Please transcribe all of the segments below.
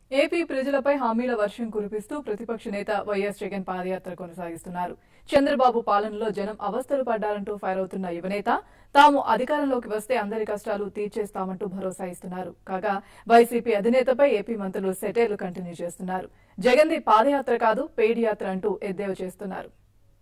AP ప్రజలపై హామీల వర్షం కురిపిస్తూ ప్రతిపక్ష నేత వైఎస్ జగన్ పాదయాత్ర కొనసాగిస్తున్నారు చంద్రబాబు పాలనలో జనం అవస్థలు పడ్డారంటూ ఫైర్ అవుతున్న యువనేత తాము అధికారంలోకి వస్తే అందరి కష్టాలు తీర్చేస్తామంటూ భరోసా ఇస్తున్నారు కాగా వైసీపీ అధినేతపై ఏపీ మంత్రులు సెటైర్లు కంటిన్యూ చేస్తున్నారు జగన్ది పాదయాత్ర కాదు పెయిడ్ యాత్ర అంటూ ఎద్దేవా చేస్తున్నారు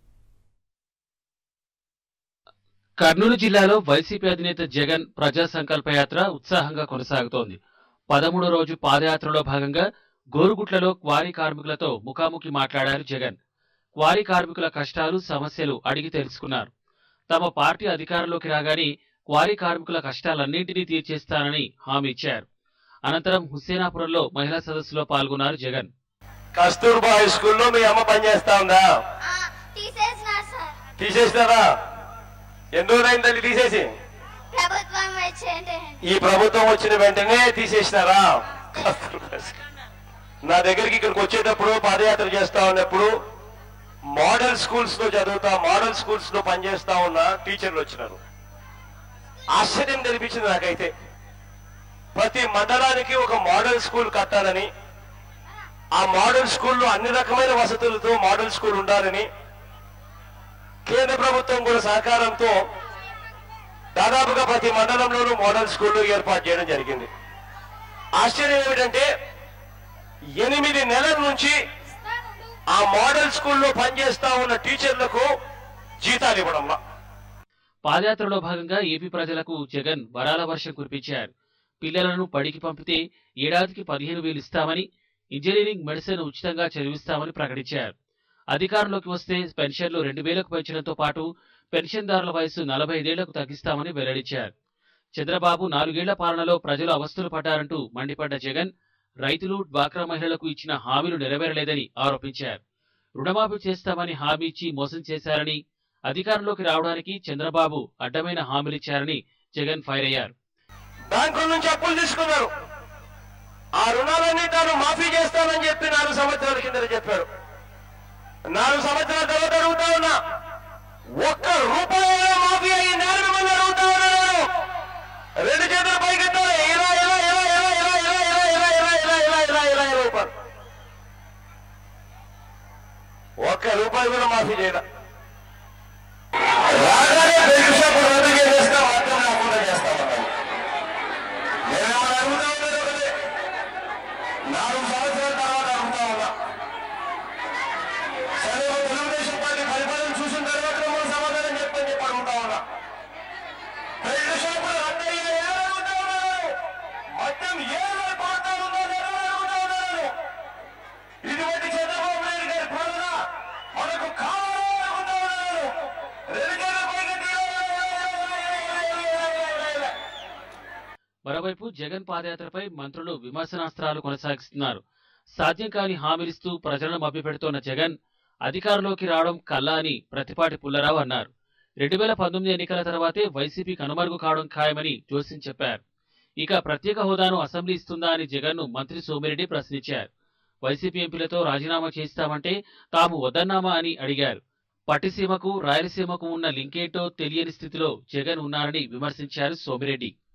కర్నూలు జిల్లాలో వైసీపీ అధినేత జగన్ ప్రజా సంకల్ప యాత్ర ఉత్సాహంగా కొనసాగుతోంది పదమూడో రోజు పాదయాత్రలో భాగంగా గోరుగుట్లలో క్వారీ కార్మికులతో ముఖాముఖి మాట్లాడారు జగన్ క్వారీ కార్మికుల కష్టాలు సమస్యలు అడిగి తెలుసుకున్నారు తమ పార్టీ అధికారంలోకి రాగానే క్వారీ కార్మికుల కష్టాలన్నింటినీ తీర్చేస్తానని హామీ ఇచ్చారు అనంతరం హుస్సేనాపురంలో మహిళా సదస్సులో పాల్గొన్నారు జగన్ కస్తూర్బా హై స్కూల్లో మీ అమ్మ పనిచేస్తా ఉందా ఆ, తీసేసినారు సార్ తీసేసినారా ఎన్ని రోజులైంది తల్లి తీసేసి ప్రభుత్వం వచ్చేంటే ఈ ప్రభుత్వం వచ్చిన వెంటనే తీసేసినారా కస్తూర్బా హై స్కూల్. నా దగ్గరికి ఇక్కడికి వచ్చేటప్పుడు పాదయాత్ర చేస్తా ఉన్నప్పుడు మోడల్ స్కూల్స్ లో చదువుతా మోడల్ స్కూల్స్ లో పనిచేస్తా ఉన్న టీచర్లు వచ్చినారు ఆశ్చర్యం తెలిపించింది నాకైతే ప్రతి మండలానికి ఒక మోడల్ స్కూల్ కట్టాలని ఆ మోడల్ స్కూల్లో అన్ని రకమైన వసతులతో మోడల్ స్కూల్ ఉండాలని కేంద్ర ప్రభుత్వం కూడా సహకారంతో దాదాపుగా ప్రతి మండలంలోనూ మోడల్ స్కూళ్ళు ఏర్పాటు చేయడం జరిగింది ఆశ్చర్యం ఏమిటంటే ఎనిమిది నెలల నుంచి ఆ మోడల్ స్కూల్లో పనిచేస్తా ఉన్న టీచర్లకు జీతాలు ఇవ్వడంలా పాదయాత్రలో భాగంగా ఏపీ ప్రజలకు జగన్ వరాల వర్షం కురిపించారు పిల్లలను బడికి పంపితే ఏడాదికి పదిహేను వేలు ఇస్తామని ఇంజనీరింగ్ మెడిసిన్ ఉచితంగా చదివిస్తామని ప్రకటించారు అధికారంలోకి వస్తే పెన్షన్లు రెండు వేలకు పెంచడంతో పాటు పెన్షన్దారుల వయసు నలభై ఐదేళ్లకు తగ్గిస్తామని వెల్లడించారు చంద్రబాబు నాలుగేళ్ల పాలనలో ప్రజలు అవస్థలు పడ్డారంటూ మండిపడ్డ జగన్ రైతులు డ్వాక్రా మహిళలకు ఇచ్చిన హామీలు నెరవేరలేదని ఆరోపించారు రుణమాఫీ చేస్తామని హామీ ఇచ్చి మోసం చేశారని అధికారంలోకి రావడానికి చంద్రబాబు అడ్డమైన హామీలిచ్చారని జగన్ ఫైర్ అయ్యారు బ్యాంకుల నుంచి అప్పులు తీసుకున్నారు ఆ రుణాలన్నీ తాను మాఫీ చేస్తానని చెప్పి నాలుగు సంవత్సరాల కింద చెప్పారు నాలుగు సంవత్సరాల తర్వాత అడుగుతా ఉన్నా ఒక్క రూపాయల మాఫీ అయ్యిందని మిమ్మల్ని అడుగుతా ఉన్నా నేను రెండు చేతులు పైకెత్తాలి ఇలా ఇలా ఇలా ఇలా ఇలా ఇలా ఇలా ఇలా ఇలా ఇలా ఇలా ఇలా ఇలా రూపాయలు ఒక్క రూపాయి కూడా మాఫీ చేయడం రాగానే బెల్ట్ షాపు రద్దు చేసేస్తా మాత్రం రాకుండా చేస్తామన్నాను నేనేమన్నా అడుగుతా ఉన్నది ఒకటే నాలుగు సంవత్సరాల తర్వాత అడుగుతా ఉన్నా సరే ఒక తెలుగుదేశం పార్టీ పరిపాలన చూసిన తర్వాత మూడు సమాధానం చెప్పని చెప్పి అడుగుతా ఉన్నా బెల్ట్ షాపులు రద్దయ్యే ఏమని అడుగుతా ఉన్నాను మద్యం ఏమై పోతా ఉందో నేను అడుగుతా ఉన్నాను ఇటువంటి చంద్రబాబు నాయుడు గారి పాలన మనకు కావాలని అడుగుతా ఉన్నాను రెండు చేతుల పైకెత్తి ఇలా, ఇలా, ఇలా, ఇలా, ఇలా, ఇలా, ఇలా, ఇలా. మరోవైపు జగన్ పాదయాత్రపై మంత్రులు విమర్శనాస్త్రాలు కొనసాగిస్తున్నారు సాధ్యం కాని హామీలిస్తూ ప్రజలను మభ్యపెడుతోన్న జగన్ అధికారంలోకి రావడం కల్లా అని ప్రతిపాటి పుల్లారావు అన్నారు రెండు వేల పంతొమ్మిది ఎన్నికల తర్వాతే వైసీపీ కనుమరుగు కావడం ఖాయమని జోస్యం చెప్పారు ఇక ప్రత్యేక హోదాను అసెంబ్లీ ఇస్తుందా అని జగన్ను మంత్రి సోమిరెడ్డి ప్రశ్నించారు వైసీపీ ఎంపీలతో రాజీనామా చేస్తామంటే తాము వద్దన్నామా అని అడిగారు పట్టిసీమకు రాయలసీమకు ఉన్న లింకేంటో తెలియని స్థితిలో జగన్ ఉన్నారని విమర్శించారు సోమిరెడ్డి